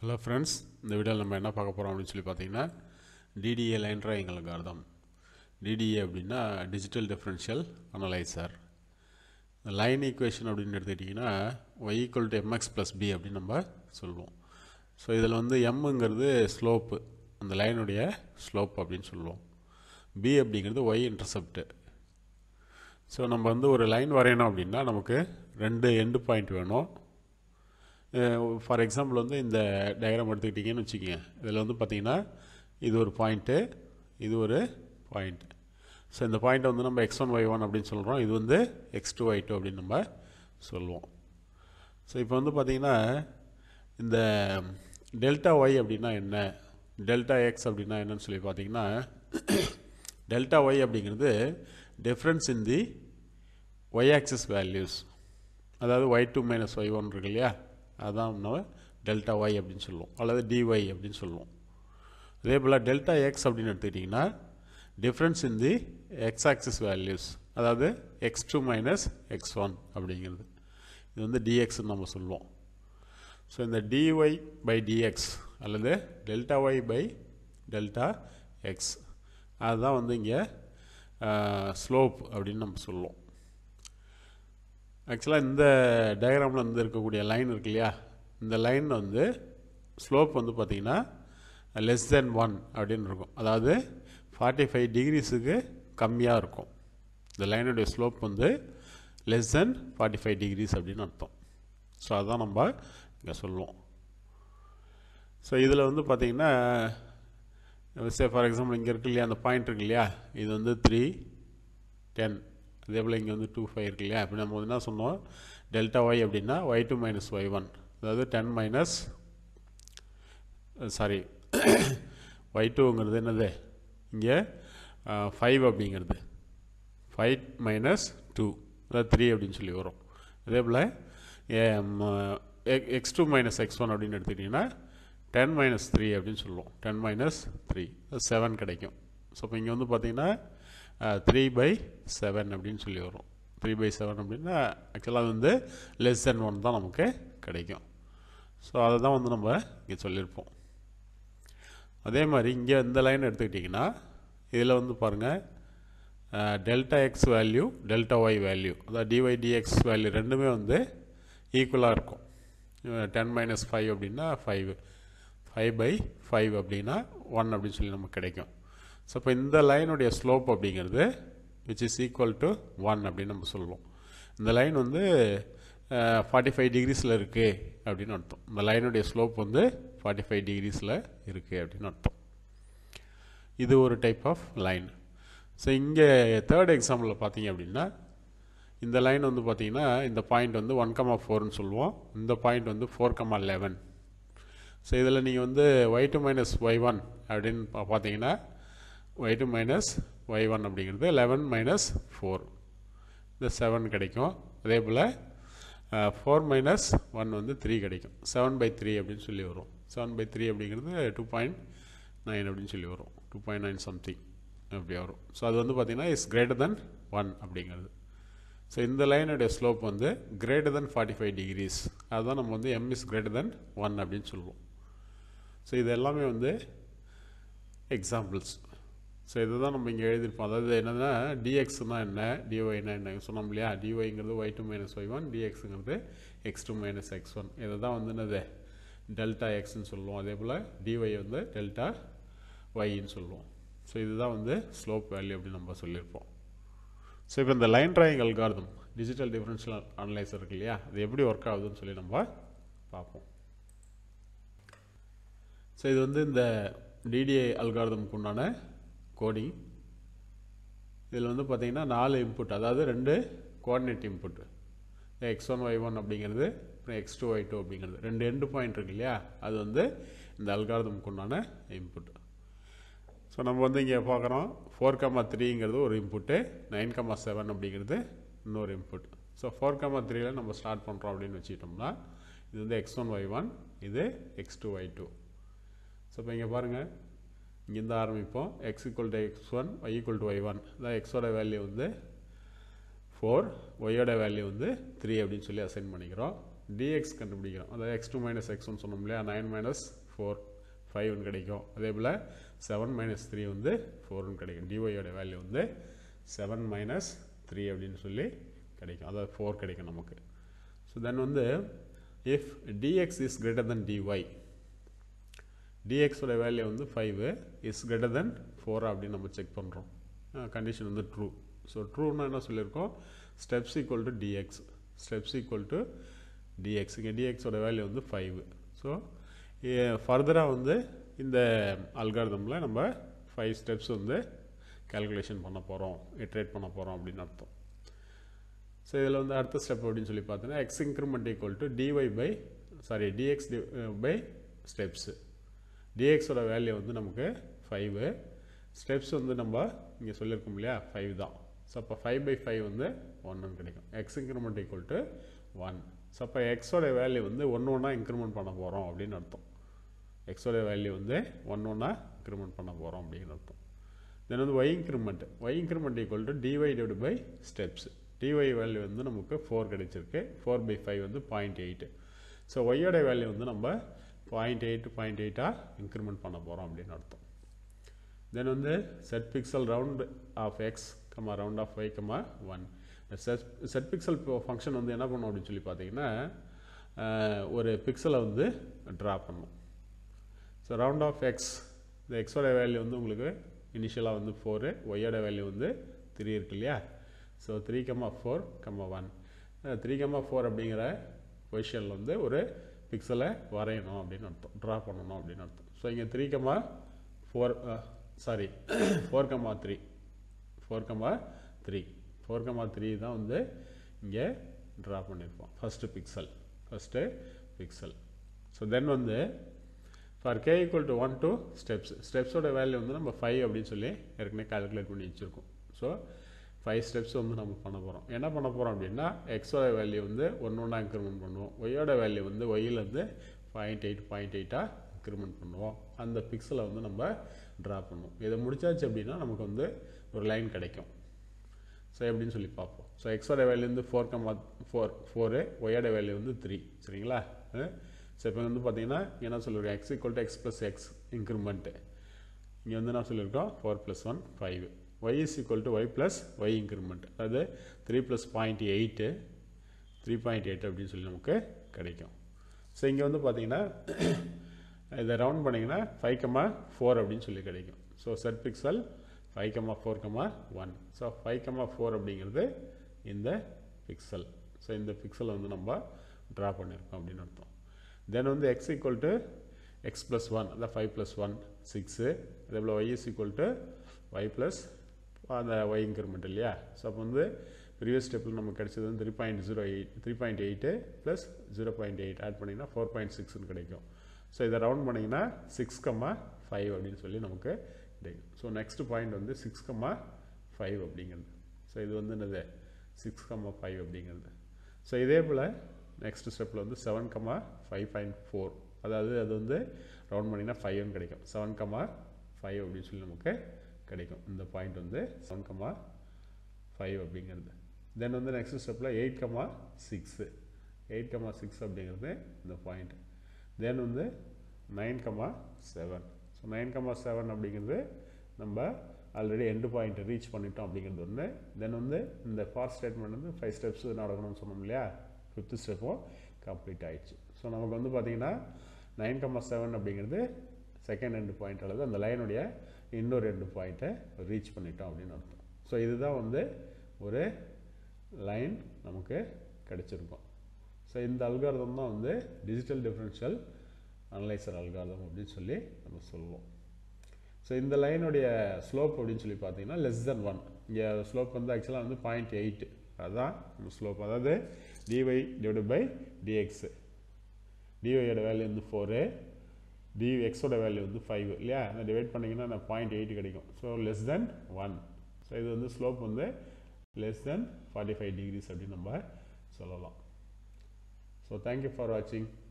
hello friends இந்த வீடியோவில் நம்ம என்ன பார்க்க போகிறோம் அப்படின்னு சொல்லி பார்த்தீங்கன்னா டிடிஏ லைன் ட்ரையாங்கல் அர்த்தம் டிடிஏ அப்படின்னா digital differential analyser line equation அப்படின்னு எடுத்துக்கிட்டிங்கன்னா Y equal to MX plus B அப்படின்னு நம்ம சொல்லுவோம் ஸோ இதில் வந்து எம்முங்கிறது ஸ்லோப்பு அந்த லைனுடைய ஸ்லோப் அப்படின்னு சொல்லுவோம் பி அப்படிங்கிறது ஒய் இன்டர்செப்ட்டு ஸோ நம்ம வந்து ஒரு லைன் வரையணும் அப்படின்னா நமக்கு ரெண்டு எண்டு பாயிண்ட் வேணும் ஃபார் எக்ஸாம்பிள் வந்து இந்த டயக்ராம் எடுத்துக்கிட்டிங்கன்னு வச்சுக்கோங்க இதில் வந்து பார்த்தீங்கன்னா இது ஒரு பாயிண்ட்டு இது ஒரு பாயிண்ட் ஸோ இந்த பாயிண்ட்டை வந்து நம்ம எக்ஸ் ஒன் ஒய் ஒன் அப்படின்னு சொல்கிறோம் இது வந்து எக்ஸ் டூ ஒய் டூ அப்படின்னு நம்ம சொல்லுவோம் ஸோ இப்போ வந்து பார்த்தீங்கன்னா இந்த டெல்டா ஒய் அப்படின்னா என்ன டெல்டா எக்ஸ் அப்படின்னா என்னன்னு சொல்லி பார்த்தீங்கன்னா டெல்டா ஒய் அப்படிங்கிறது difference in the Y axis values அதாவது Y two minus Y one இருக்கு இல்லையா அதான் நம்ம டெல்டா ஒய் அப்படின்னு சொல்லுவோம் அல்லது டிஒய் அப்படின்னு சொல்லுவோம் அதே போல் டெல்டா எக்ஸ் அப்படின்னு எடுத்துக்கிட்டிங்கன்னா difference in the X axis values அதாவது X two minus X one அப்படிங்கிறது இது வந்து டிஎக்ஸ்ன்னு நம்ம சொல்லுவோம் ஸோ இந்த டிஒய் பை டிஎக்ஸ் அல்லது delta Y by delta X அதுதான் வந்து இங்கே ஸ்லோப் அப்படின்னு நம்ம சொல்லுவோம் ஆக்சுவலாக இந்த டயக்ராமில் வந்து இருக்கக்கூடிய லைன் இருக்கு இல்லையா இந்த லைன் வந்து ஸ்லோப் வந்து பார்த்திங்கன்னா லெஸ் தென் ஒன் அப்படின்னு இருக்கும் அதாவது ஃபார்ட்டி ஃபைவ் டிகிரிஸுக்கு கம்மியாக இருக்கும் இந்த லைனுடைய ஸ்லோப் வந்து less than forty five degrees அப்படின்னு அர்த்தம் ஸோ அதுதான் நம்ம இங்கே சொல்லுவோம் ஸோ இதில் வந்து பார்த்திங்கன்னா சே ஃபார் எக்ஸாம்பிள் இங்கே இருக்கு இல்லையா அந்த பாயிண்ட் இருக்கு இல்லையா இது வந்து த்ரீ டென் அதே போல் இங்கே வந்து டூ ஃபைவ் இருக்கு இல்லையா அப்படி நம்ம என்ன சொன்னோம் டெல்டா ஒய் அப்படின்னா Y two minus Y one அதாவது டென் மைனஸ் சாரி ஒய் டூங்கிறது என்னது இங்கே ஃபைவ் அப்படிங்கிறது ஃபைவ் மைனஸ் டூ அதாவது த்ரீ அப்படின்னு சொல்லி வரும் அதே போல் X two minus X one அப்படின்னு எடுத்துக்கிட்டிங்கன்னா டென் மைனஸ் த்ரீ அப்படின்னு சொல்லுவோம் டென் மைனஸ் த்ரீ செவன் கிடைக்கும் ஸோ இப்போ இங்கே வந்து பார்த்தீங்கன்னா த்ரீ பை செவன் அப்படின்னு சொல்லி வரும் த்ரீ பை செவன் அப்படின்னா ஆக்சுவலாக வந்து லெஸ் தென் ஒன் தான் நமக்கு கிடைக்கும் ஸோ அதை தான் வந்து நம்ம இங்கே சொல்லியிருப்போம் அதே மாதிரி இங்கே இந்த லைன் எடுத்துக்கிட்டிங்கன்னா இதில் வந்து பாருங்கள் delta X value delta Y value அதாவது டிஒய் டிஎக்ஸ் வேல்யூ ரெண்டுமே வந்து ஈக்குவலாக இருக்கும் டென் மைனஸ் ஃபைவ் அப்படின்னா ஃபைவ் ஃபைவ் பை ஃபைவ் அப்படின்னா ஒன் அப்படின்னு சொல்லி நமக்கு கிடைக்கும் ஸோ இப்போ இந்த லைனுடைய ஸ்லோப் அப்படிங்கிறது which is equal to one அப்படின்னு நம்ம சொல்லுவோம் இந்த லைன் வந்து ஃபார்ட்டி ஃபைவ் டிகிரிஸில் இருக்குது அப்படின்னு அர்த்தம் இந்த லைனுடைய ஸ்லோப் வந்து ஃபார்ட்டி ஃபைவ் டிகிரிஸில் இருக்குது அப்படின்னு அர்த்தம் இது ஒரு டைப் ஆஃப் லைன் ஸோ இங்கே தேர்ட் எக்ஸாம்பிளில் பார்த்தீங்க அப்படின்னா இந்த லைன் வந்து பார்த்தீங்கன்னா இந்த பாயிண்ட் வந்து ஒன் கமா ஃபோர்னு சொல்லுவோம் இந்த பாயிண்ட் வந்து ஃபோர் கமா லெவன் ஸோ இதில் நீங்கள் வந்து Y two minus Y one அப்படின்னு பார்த்தீங்கன்னா Y two minus Y one அப்படிங்கிறது லெவன் மைனஸ் ஃபோர் இந்த செவன் கிடைக்கும் அதே போல் ஃபோர் மைனஸ் ஒன் வந்து த்ரீ கிடைக்கும் செவன் பை த்ரீ அப்படின்னு சொல்லி வரும் செவன் பை த்ரீ அப்படிங்கிறது டூ பாயிண்ட் நைன் அப்படின்னு சொல்லி வரும் டூ பாயிண்ட் நைன் சம்திங் அப்படி வரும் ஸோ அது வந்து பார்த்திங்கன்னா இஸ் கிரேட்டர் தென் ஒன் அப்படிங்கிறது ஸோ இந்த லைனுடைய ஸ்லோப் வந்து greater than forty five degrees அதுதான் நம்ம வந்து M is greater than one அப்படின்னு சொல்லுவோம் ஸோ இது எல்லாமே வந்து எக்ஸாம்பிள்ஸ் ஸோ இதை தான் நம்ம இங்கே எழுதியிருப்போம் அதாவது என்னதுன்னா டிஎக்ஸ்னா என்ன டிஒய்னா என்ன சொன்னோம் இல்லையா டிஒய்ங்கிறது Y two minus Y one டிஎக்ஸுங்கிறது X two minus X one இதை தான் வந்து என்னது டெல்டா எக்ஸ்ன்னு சொல்லுவோம் அதே போல் டிஒய் வந்து டெல்டா ஒய்ன்னு சொல்லுவோம் ஸோ இதுதான் வந்து ஸ்லோப் வேல்யூ அப்படின்னு நம்ம சொல்லியிருப்போம் ஸோ இப்போ இந்த line drawing algorithm digital differential analyser இருக்கு இல்லையா அது எப்படி ஒர்க் ஆகுதுன்னு சொல்லி நம்ம பார்ப்போம் ஸோ இது வந்து இந்த டிடிஐ அல்காரதமுக்கு உண்டான கோடிங் இதில் வந்து பார்த்திங்கன்னா நாலு இன்புட் அதாவது ரெண்டு coordinate input X one Y one அப்படிங்கிறது அப்புறம் எக்ஸ் டூ ஒய் டூ அப்படிங்கிறது ரெண்டு எண்டு பாயிண்ட் இருக்கு இல்லையா அது வந்து இந்த அல்காரதமுக்கு உண்டான இன்புட் ஸோ நம்ம வந்து இங்கே பார்க்குறோம் ஃபோர் கமா த்ரீங்கிறது ஒரு இன்புட்டு நைன் கமா செவன் அப்படிங்கிறது இன்னொரு இன்புட் ஸோ ஃபோர் கமா த்ரீல நம்ம ஸ்டார்ட் பண்ணுறோம் அப்படின்னு வச்சுக்கிட்டோம்னா இது வந்து எக்ஸ் ஒன் ஒய் ஒன் இது X two Y two so இப்போ இங்கே பாருங்கள் இங்கேருந்து ஆரம்பிப்போம் X equal to X one Y equal to Y one அதான் எக்ஸோட வேல்யூ வந்து ஃபோர் ஒய்யோட வேல்யூ வந்து த்ரீ அப்படின்னு சொல்லி அசைன் பண்ணிக்கிறோம் டிஎக்ஸ் கண்டுபிடிக்கிறோம் அதாவது X two minus X one சொன்னோம் இல்லையா நைன் மைனஸ் ஃபோர் ஃபைவ்னு கிடைக்கும் அதே போல் செவன் மைனஸ் த்ரீ வந்து ஃபோர்னு கிடைக்கும் டிஒயோட வேல்யூ வந்து செவன் மைனஸ் த்ரீ அப்படின்னு சொல்லி கிடைக்கும் அதாவது ஃபோர் கிடைக்கும் நமக்கு ஸோ தென் வந்து if DX is greater than DY டிஎக்ஸோட வேல்யூ வந்து five is greater than four அப்படின்னு நம்ம செக் பண்ணுறோம் கண்டிஷன் வந்து ட்ரூ ஸோ ட்ரூன்னா என்ன சொல்லியிருக்கோம் steps equal to DX steps equal to DX இங்கே டிஎக்ஸோட வேல்யூ வந்து ஃபைவ் ஸோ ஃபர்தராக வந்து இந்த அல்காரதமில் நம்ம ஃபைவ் ஸ்டெப்ஸ் வந்து கேல்குலேஷன் பண்ண போகிறோம் இட்ரேட் பண்ண போகிறோம் அப்படின்னு அர்த்தம் ஸோ இதில் வந்து அடுத்த ஸ்டெப் அப்படின்னு சொல்லி பார்த்தீங்கன்னா X increment equal to DY by sorry DX by steps டிஎக்ஸோட வேல்யூ வந்து நமக்கு ஃபைவு ஸ்டெப்ஸ் வந்து நம்ம இங்கே சொல்லியிருக்கோம் இல்லையா ஃபைவ் தான் ஸோ அப்போ ஃபைவ் பை ஃபைவ் வந்து ஒன்றுன்னு கிடைக்கும் X increment equal to one so அப்போ எக்ஸோட வேல்யூ வந்து ஒன்று ஒன்றா இன்க்ரிமெண்ட் பண்ண போகிறோம் அப்படின்னு அர்த்தம் எக்ஸோட வேல்யூ வந்து ஒன்று ஒன்றா இன்க்ரிமெண்ட் பண்ண போகிறோம் அப்படின்னு அர்த்தம் தென் வந்து Y increment Y increment equal to DY divide by steps DY value வந்து நமக்கு ஃபோர் கிடைச்சிருக்கு ஃபோர் பை ஃபைவ் வந்து பாயிண்ட் எயிட்டு ஸோ ஒய்யோட வேல்யூ வந்து நம்ம பாயிண்ட் எயிட் பாயிண்ட் எயிட்டாக இன்க்ரிமெண்ட் பண்ண போகிறோம் அப்படின்னு அர்த்தம் தென் வந்து set pixel round off X comma round off Y comma one set set pixel function வந்து என்ன பண்ணும் அப்படின்னு சொல்லி பார்த்தீங்கன்னா ஒரு பிக்சலை வந்து ட்ரா பண்ணும் ஸோ ரவுண்ட் ஆஃப் எக்ஸ் இந்த எக்ஸோட வேல்யூ வந்து உங்களுக்கு இனிஷியலாக வந்து ஃபோரு ஒய்யோட வேல்யூ வந்து த்ரீ இருக்கு இல்லையா so three comma four comma one three comma four அப்படிங்கிற பொசிஷனில் வந்து ஒரு பிக்சலை வரையணும் அப்படின்னு அர்த்தம் ட்ரா பண்ணணும் அப்படின்னு அர்த்தம் ஸோ இங்கே three comma four sorry four comma three four comma three four comma three தான் வந்து இங்கே ட்ரா பண்ணியிருப்போம் first pixel first pixel so then வந்து for k equal to one two steps ஸ்டெப்ஸோட வேல்யூ வந்து நம்ம ஃபைவ் அப்படின்னு சொல்லி ஏற்கனவே கால்குலேட் பண்ணி வச்சுருக்கோம் ஸோ ஃபைவ் ஸ்டெப்ஸ் வந்து நம்ம பண்ண போகிறோம் என்ன பண்ண போகிறோம் அப்படின்னா எக்ஸோட வேல்யூ வந்து ஒன்று ஒன்றா இன்க்ரிமெண்ட் பண்ணுவோம் ஒய்யோட வேல்யூ வந்து ஒய்யிலேருந்து பாயிண்ட் எயிட் பாயிண்ட் எயிட்டாக இன்க்ரிமெண்ட் பண்ணுவோம் அந்த பிக்சலை வந்து நம்ம ட்ரா பண்ணுவோம் இதை முடிச்சாச்சு அப்படின்னா நமக்கு வந்து ஒரு லைன் கிடைக்கும் ஸோ எப்படின்னு சொல்லி பார்ப்போம் ஸோ எக்ஸோட வேல்யூ வந்து ஃபோர் கம்மா ஃபோர் ஃபோரு ஒய்யோட வேல்யூ வந்து த்ரீ சரிங்களா ஸோ இப்போ வந்து பார்த்தீங்கன்னா என்ன சொல்லியிருக்கோம் x equal to x plus x increment இங்கே வந்து என்ன சொல்லியிருக்கோம் four plus one five y is equal to y plus y increment அதாவது three plus point eight three point eight அப்படின்னு சொல்லி நமக்கு கிடைக்கும் ஸோ இங்கே வந்து பார்த்தீங்கன்னா இதை ரவுண்ட் பண்ணிங்கன்னா ஃபைவ் கம்மா ஃபோர் அப்படின்னு சொல்லி கிடைக்கும் so set pixel five comma four comma one so five comma four அப்படிங்கிறது இந்த பிக்சல் ஸோ இந்த பிக்சலை வந்து நம்ம ட்ரா பண்ணியிருக்கோம் அப்படின்னு அர்த்தம் தென் வந்து x equal to x plus one அதான் ஃபைவ் ப்ளஸ் ஒன் சிக்ஸு அதே போல் y is equal to y plus அந்த ஒய் இன்க்ரிமெண்ட் இல்லையா ஸோ அப்போ வந்து ப்ரீவியஸ் ஸ்டெப்பில் நமக்கு கிடைச்சது வந்து three point zero eight three point eight plus zero point eight add பண்ணிங்கன்னா ஃபோர் பாயிண்ட் சிக்ஸ்னு கிடைக்கும் ஸோ இதை ரவுண்ட் பண்ணிங்கன்னா சிக்ஸ் கம்மா ஃபைவ் அப்படின்னு சொல்லி நமக்கு கிடைக்கும் ஸோ நெக்ஸ்ட் பாயிண்ட் வந்து சிக்ஸ் கம்மா ஃபைவ் அப்படிங்கிறது ஸோ இது வந்து என்னது சிக்ஸ் கம்மா ஃபைவ் அப்படிங்கிறது ஸோ இதே போல் நெக்ஸ்ட் ஸ்டெப்பில் வந்து seven comma five point four அதாவது அது வந்து ரவுண்ட் பண்ணிங்கன்னா ஃபைவ்னு கிடைக்கும் செவன் கம்மா ஃபைவ் அப்படின்னு சொல்லி நமக்கு கிடைக்கும் இந்த பாயிண்ட் வந்து செவன் கம்மா ஃபைவ் அப்படிங்கிறது தென் வந்து நெக்ஸ்ட் ஸ்டெப்பில் eight comma six eight comma six அப்படிங்கிறது இந்த பாயிண்ட் தென் வந்து nine comma seven so nine comma seven அப்படிங்கிறது நம்ம ஆல்ரெடி எண்டு பாயிண்ட் ரீச் பண்ணிட்டோம் அப்படிங்கிறது ஒன்று தென் வந்து இந்த ஃபார் ஸ்டேட்மெண்ட் வந்து ஃபைவ் ஸ்டெப்ஸ் நடக்கணும்னு சொன்னோம் இல்லையா ஃபிஃப்த் ஸ்டெப்பும் கம்ப்ளீட் ஆயிடுச்சு ஸோ நமக்கு வந்து பார்த்திங்கன்னா நைன் கம்மா செவன் அப்படிங்கிறது செகண்ட் எண்டு பாயிண்ட் அல்லது அந்த லைனுடைய இன்னொரு ரெண்டு பாயிண்ட்டை ரீச் பண்ணிட்டோம் அப்படின்னு அர்த்தம் ஸோ இதுதான் வந்து ஒரு லைன் நமக்கு கிடச்சிருக்கும் ஸோ இந்த அல்காரதம் தான் வந்து டிஜிட்டல் டிஃப்ரென்ஷியல் அனலைசர் அல்காரதம் அப்படின்னு சொல்லி நம்ம சொல்லுவோம் ஸோ இந்த லைனுடைய ஸ்லோப் அப்படின்னு சொல்லி பார்த்தீங்கன்னா லெஸ் தென் ஒன் இங்கே ஸ்லோப் வந்து ஆக்சுவலாக வந்து பாயிண்ட் எயிட் அதுதான் நம்ம ஸ்லோப் அதாவது டிஒய் டிவைட் பை டிஎக்ஸு டிஒயோட வேல்யூ வந்து ஃபோரு டி எக்ஸோட வேல்யூ வந்து ஃபைவ் இல்லையா அதை டிவைட் பண்ணிங்கன்னா நான் பாயிண்ட் எயிட் கிடைக்கும் so less than one so இது வந்து ஸ்லோப் வந்து less than forty five degrees அப்படின்னு நம்ம சொல்லலாம் ஸோ தேங்க்யூ ஃபார் வாட்சிங்